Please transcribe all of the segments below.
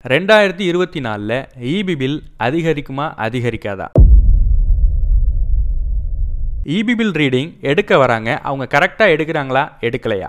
ரெண்டாயிரத்தி இருபத்தி நாலில் இபி பில் அதிகரிக்குமா அதிகரிக்காதா இபி பில் ரீடிங் எடுக்க வராங்க அவங்க கரெக்டாக எடுக்கிறாங்களா எடுக்கலையா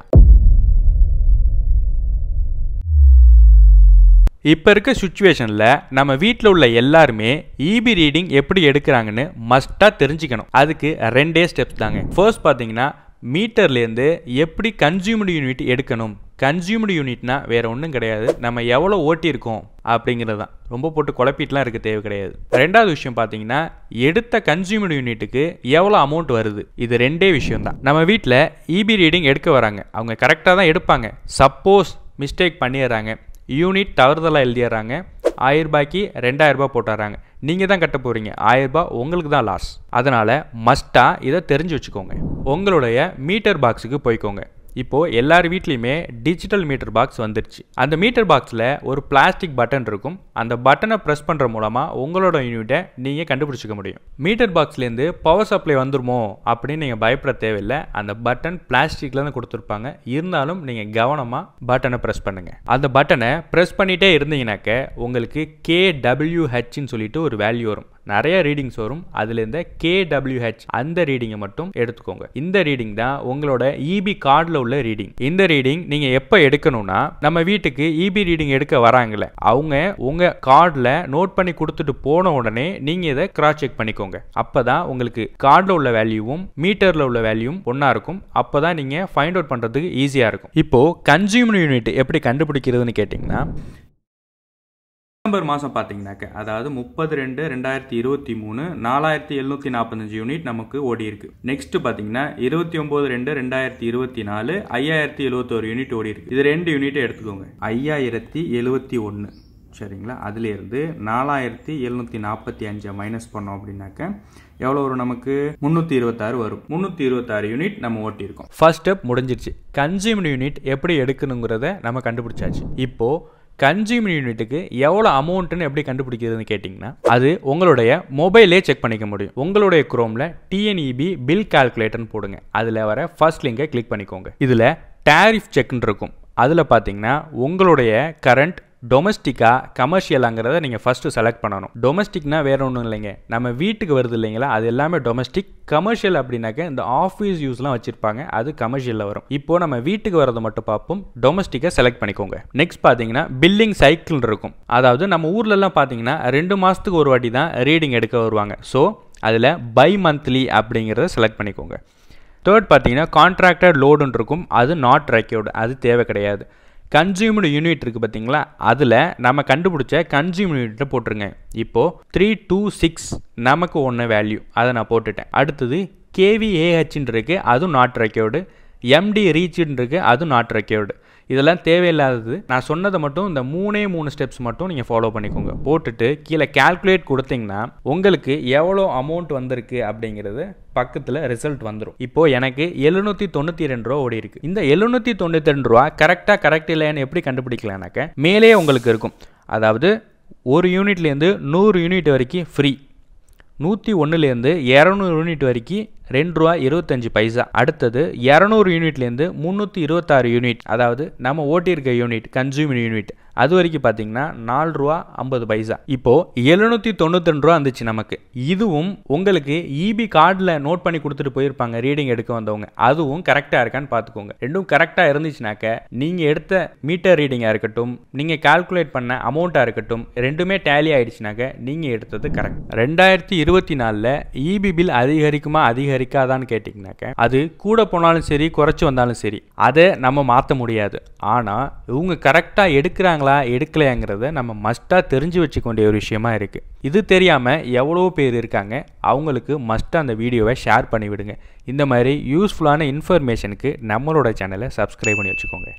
இப்போ இருக்க சுச்சுவேஷனில் நம்ம வீட்டில் உள்ள எல்லாருமே இபி ரீடிங் எப்படி எடுக்கிறாங்கன்னு மஸ்ட்டாக தெரிஞ்சுக்கணும் அதுக்கு ரெண்டே ஸ்டெப்ஸ் தாங்க ஃபர்ஸ்ட் பார்த்தீங்கன்னா மீட்டர்லேருந்து எப்படி கன்சியூம்டு யூனிட் எடுக்கணும் கன்சியூம்டு யூனிட்னா வேற ஒன்றும் கிடையாது நம்ம எவ்வளோ ஓட்டியிருக்கோம் அப்படிங்கிறது தான் ரொம்ப போட்டு குழப்பிட்டுலாம் இருக்க தேவை கிடையாது ரெண்டாவது விஷயம் பார்த்தீங்கன்னா எடுத்த கன்சியூம்டு யூனிட்டுக்கு எவ்வளோ அமௌண்ட் வருது இது ரெண்டே விஷயம் தான் நம்ம வீட்டில் இபி ரீடிங் எடுக்க வராங்க அவங்க கரெக்டாக தான் எடுப்பாங்க சப்போஸ் மிஸ்டேக் பண்ணிடுறாங்க யூனிட் தவறுதலாக எழுதிடுறாங்க ஆயிரம் ரூபாய்க்கு ரெண்டாயிரம் ரூபாய் போட்டுறாங்க நீங்கள் தான் கட்ட போகிறீங்க ஆயிரம் ரூபாய் உங்களுக்கு தான் லாஸ் அதனால் மஸ்ட்டாக இதை தெரிஞ்சு வச்சுக்கோங்க உங்களுடைய மீட்டர் பாக்ஸுக்கு போய்க்கோங்க இப்போது எல்லார் வீட்லேயுமே டிஜிட்டல் மீட்டர் பாக்ஸ் வந்துருச்சு அந்த மீட்டர் பாக்ஸில் ஒரு பிளாஸ்டிக் பட்டன் இருக்கும் அந்த பட்டனை ப்ரெஸ் பண்ணுற மூலமாக உங்களோட யூனிட்டை நீங்கள் கண்டுபிடிச்சிக்க முடியும் மீட்டர் பாக்ஸ்லேருந்து பவர் சப்ளை வந்துருமோ அப்படின்னு நீங்கள் பயப்பட தேவையில்லை அந்த பட்டன் பிளாஸ்டிக்லேருந்து கொடுத்துருப்பாங்க இருந்தாலும் நீங்கள் கவனமாக பட்டனை ப்ரெஸ் பண்ணுங்கள் அந்த பட்டனை ப்ரெஸ் பண்ணிகிட்டே இருந்தீங்கன்னாக்க உங்களுக்கு கேடபிள்யூஹெச்னு சொல்லிட்டு ஒரு வேல்யூ வரும் நிறைய ரீடிங்ஸ் வரும் அதுலேருந்து கேடபிள்யூஹெச் அந்த ரீடிங்கை மட்டும் எடுத்துக்கோங்க இந்த ரீடிங் தான் உங்களோட இபி கார்டில் உள்ள ரீடிங் இந்த ரீடிங் நீங்கள் எப்போ எடுக்கணும்னா நம்ம வீட்டுக்கு இபி ரீடிங் எடுக்க வராங்களே அவங்க உங்கள் கார்டில் நோட் பண்ணி கொடுத்துட்டு போன உடனே நீங்கள் இதை கிராஸ் செக் பண்ணிக்கோங்க அப்போ தான் உங்களுக்கு கார்டில் உள்ள வேல்யூவும் மீட்டரில் உள்ள வேல்யூவும் ஒன்றா இருக்கும் அப்போ தான் நீங்கள் ஃபைண்ட் அவுட் பண்ணுறதுக்கு ஈஸியாக இருக்கும் இப்போது கன்சியூமர் யூனிட் எப்படி கண்டுபிடிக்கிறதுன்னு கேட்டிங்கன்னா டிசம்பர் மாதம் பார்த்தீங்கன்னாக்க அதாவது முப்பது ரெண்டு ரெண்டாயிரத்தி இருபத்தி மூணு நாலாயிரத்தி எழுநூற்றி நாற்பத்தஞ்சு யூனிட் நமக்கு ஓடி இருக்கு நெக்ஸ்ட் பார்த்தீங்கன்னா இருபத்தி ஒம்பது ரெண்டு ரெண்டாயிரத்தி இருபத்தி நாலு ஐயாயிரத்தி எழுபத்தோரு யூனிட் ஓடி இருக்கு இது ரெண்டு யூனிட் எடுத்துக்கோங்க ஐயாயிரத்தி எழுபத்தி ஒன்று சரிங்களா அதுலேருந்து நாலாயிரத்தி எழுநூற்றி நாற்பத்தி அஞ்சை மைனஸ் பண்ணோம் அப்படின்னாக்க எவ்வளோ வரும் நமக்கு முந்நூற்றி இருபத்தாறு வரும் முந்நூற்றி இருபத்தாறு யூனிட் நம்ம ஓட்டியிருக்கோம் ஃபர்ஸ்ட் ஸ்டெப் முடிஞ்சிருச்சு கன்சியூமர் யூனிட் எப்படி எடுக்கணுங்கிறத நம்ம கண்டுபிடிச்சாச்சு இப்போது கன்சியூமர் யூனிட்டுக்கு எவ்வளோ அமௌண்ட்டுன்னு எப்படி கண்டுபிடிக்கிறதுன்னு கேட்டிங்கன்னா அது உங்களுடைய மொபைலே செக் பண்ணிக்க முடியும் உங்களுடைய குரோமில் டிஎன்இபி பில் கால்குலேட்டர்னு போடுங்க அதில் வர ஃபர்ஸ்ட் லிங்கை கிளிக் பண்ணிக்கோங்க இதில் டேரிஃப் செக்னு இருக்கும் அதில் பார்த்தீங்கன்னா உங்களுடைய கரண்ட் டொமஸ்டிக்கா கமர்ஷியலாங்கிறத நீங்கள் ஃபஸ்ட்டு செலக்ட் பண்ணணும் டொமஸ்டிக்னா வேற ஒன்றும் இல்லைங்க நம்ம வீட்டுக்கு வருது இல்லைங்களா அது எல்லாமே டொமஸ்டிக் கமர்ஷியல் அப்படின்னாக்க இந்த ஆஃபீஸ் யூஸ்லாம் வச்சுருப்பாங்க அது கமர்ஷியலில் வரும் இப்போ நம்ம வீட்டுக்கு வரதை மட்டும் பார்ப்போம் டொமஸ்டிக்கை செலக்ட் பண்ணிக்கோங்க நெக்ஸ்ட் பார்த்தீங்கன்னா பில்லிங் சைக்கிள் இருக்கும் அதாவது நம்ம ஊர்லலாம் பார்த்தீங்கன்னா ரெண்டு மாதத்துக்கு ஒரு வாட்டி தான் ரீடிங் எடுக்க வருவாங்க ஸோ அதில் பை மந்த்லி அப்படிங்கிறத செலக்ட் பண்ணிக்கோங்க தேர்ட் பார்த்தீங்கன்னா கான்ட்ராக்டட் லோடுன்னு இருக்கும் அது நாட் ரெக்யூர்டு அது தேவை கிடையாது கன்சியூம்டு யூனிட் இருக்குது பார்த்தீங்களா அதில் நம்ம கண்டுபிடிச்ச கன்சியூம்டு யூனிட்டை போட்டுருங்க இப்போது த்ரீ டூ சிக்ஸ் நமக்கு ஒன்று வேல்யூ அதை நான் போட்டுட்டேன் அடுத்தது கேவிஏஹெச்ன்னு இருக்குது அதுவும் நாட் ரெக்யூர்டு எம்டி ரீச்சுன்னு இருக்குது அதுவும் நாட் ரெக்யூர்டு இதெல்லாம் தேவையில்லாதது நான் சொன்னதை மட்டும் இந்த மூணே மூணு ஸ்டெப்ஸ் மட்டும் நீங்கள் ஃபாலோ பண்ணிக்கோங்க போட்டுட்டு கீழே கேல்குலேட் கொடுத்தீங்கன்னா உங்களுக்கு எவ்வளோ அமௌண்ட் வந்திருக்கு அப்படிங்கிறது பக்கத்தில் ரிசல்ட் வந்துடும் இப்போ எனக்கு எழுநூற்றி தொண்ணூற்றி ரெண்டு ரூபா ஓடி இருக்கு இந்த எழுநூற்றி தொண்ணூற்றி ரெண்டு ரூபா கரெக்டாக கரெக்ட் இல்லைன்னு எப்படி கண்டுபிடிக்கலானாக்க மேலே உங்களுக்கு இருக்கும் அதாவது ஒரு யூனிட்லேருந்து நூறு யூனிட் வரைக்கும் ஃப்ரீ நூற்றி ஒன்றுலேருந்து இரநூறு யூனிட் வரைக்கும் ரெண்டு ரூபா இருபத்தஞ்சு பைசா அடுத்தது இரநூறு யூனிட்லேருந்து முந்நூற்றி இருபத்தாறு யூனிட் அதாவது நம்ம ஓட்டியிருக்க யூனிட் கன்சியூமர் யூனிட் அது வரைக்கும் பார்த்தீங்கன்னா நாலு ரூபா ஐம்பது பைசா இப்போது எழுநூற்றி தொண்ணூற்றி ரெண்டு ரூபா இருந்துச்சு நமக்கு இதுவும் உங்களுக்கு இபி கார்டில் நோட் பண்ணி கொடுத்துட்டு போயிருப்பாங்க ரீடிங் எடுக்க வந்தவங்க அதுவும் கரெக்டாக இருக்கான்னு பார்த்துக்கோங்க ரெண்டும் கரெக்டாக இருந்துச்சுனாக்க நீங்கள் எடுத்த மீட்டர் ரீடிங்காக இருக்கட்டும் நீங்கள் கால்குலேட் பண்ண அமௌண்ட்டாக இருக்கட்டும் ரெண்டுமே டேலி ஆயிடுச்சுனாக்க நீங்கள் எடுத்தது கரெக்ட் ரெண்டாயிரத்தி இருபத்தி நாலில் இபி பில் அதிகரிக்குமா அதிகரிக்காதான்னு கேட்டிங்கனாக்க அது கூட போனாலும் சரி குறைச்சி வந்தாலும் சரி அதை நம்ம மாற்ற முடியாது ஆனால் இவங்க கரெக்டாக எடுக்கிறாங்களா எடுக்கலையாங்கிறத நம்ம மஸ்ட்டாக தெரிஞ்சு வச்சுக்க வேண்டிய ஒரு விஷயமா இருக்குது இது தெரியாமல் எவ்வளோ பேர் இருக்காங்க அவங்களுக்கு மஸ்ட்டாக அந்த வீடியோவை ஷேர் பண்ணி விடுங்க இந்த மாதிரி யூஸ்ஃபுல்லான இன்ஃபர்மேஷனுக்கு நம்மளோட சேனலை சப்ஸ்கிரைப் பண்ணி வச்சுக்கோங்க